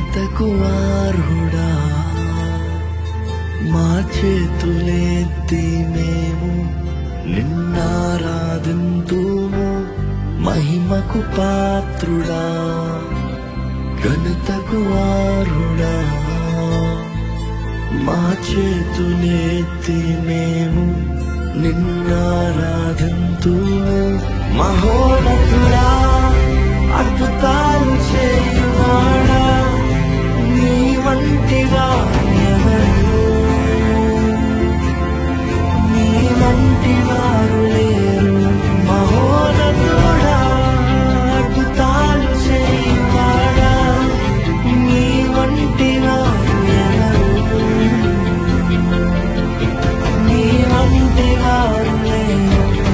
ఘనతకు వార్హుడా మా చేతులెత్తి మేము నిన్నారాధింతుము మహిమకు పాత్రుడా ఘనతకు వార్హుడా మా చేతులెత్తి మేము నిన్నారాధింతుము మహోన్నతుడా అద్భుతాలు చేయువాడా నీ వంటిగా ఎవరు నీ వంటి వారు లేరు మహోన్నతుడా అద్భుతాలు చేయువాడా నీ వంటి వారు ఎవరు నీ వంటి వారు లేరు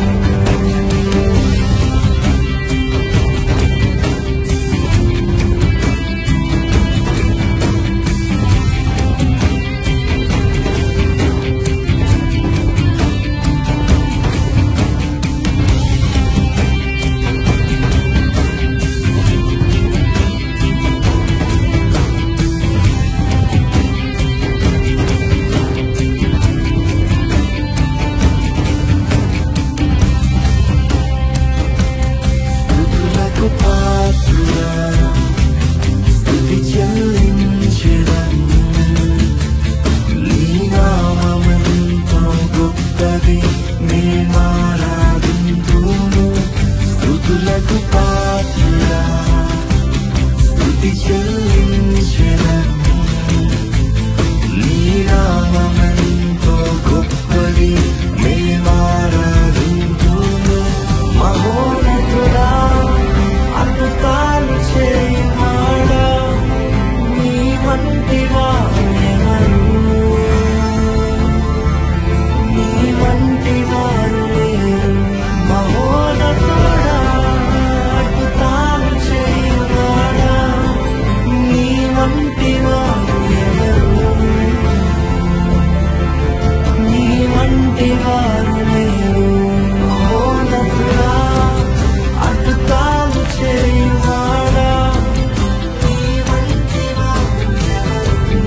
స్థుతులకు పాత్రుడా స్థుతి చెల్లించెదను నీ నామమెంతో గొప్పది మేమారాధింతుము స్థుతులకు పాత్రుడా స్థుతి చెల్లించెదను నీ నామమెంతో గొప్పది మేమారాధింతుము మహోన్నతుడా అద్భుతాలు చేయవాడా నీ వంటి వారు ఎవరు నీ వంటి వారు లేరు మహోన్నతుడా అద్భుతాలు చేయవాడా నీ వంటి వారు ఎవరు నీ వంటి వారు లేరు మహోన్నతుడా అద్భుతాలు చేయువాడా నీ వంటి వారు ఎవరు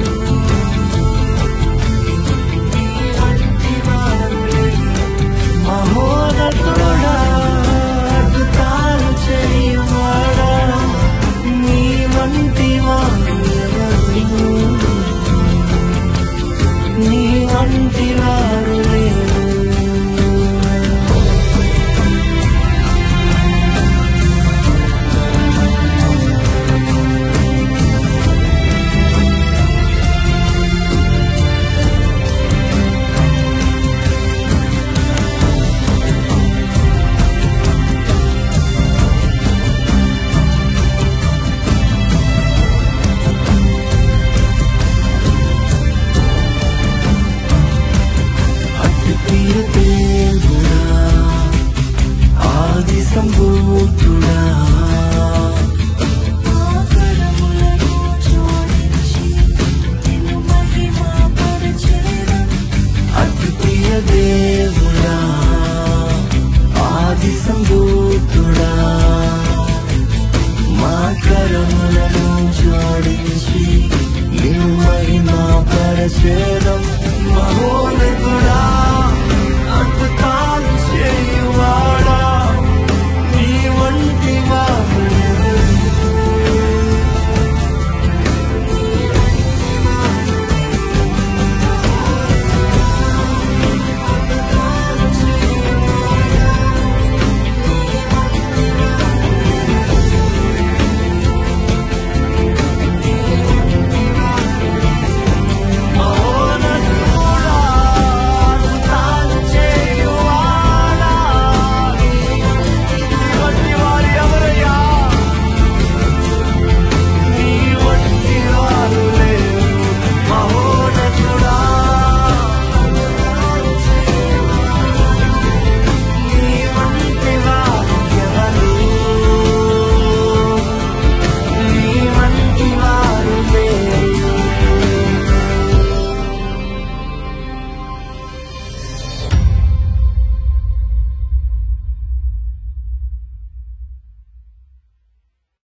నీ వంటి వారు లేరు మహోన్నతుడా అద్భుతాలు చేయువాడా నీ వంటి వారు ఎవరు నీ వంటి వారు లేరు అద్వితీయ దేవుడా ఆది సంభూతుడా ఆకరములను జోడించి నిన్ను మహిమపరచెదను. అద్వితీయ దేవుడా ఆది సంభూతుడా మా కరములను జోడించి నిన్ను మహిమ పరచేదం మహో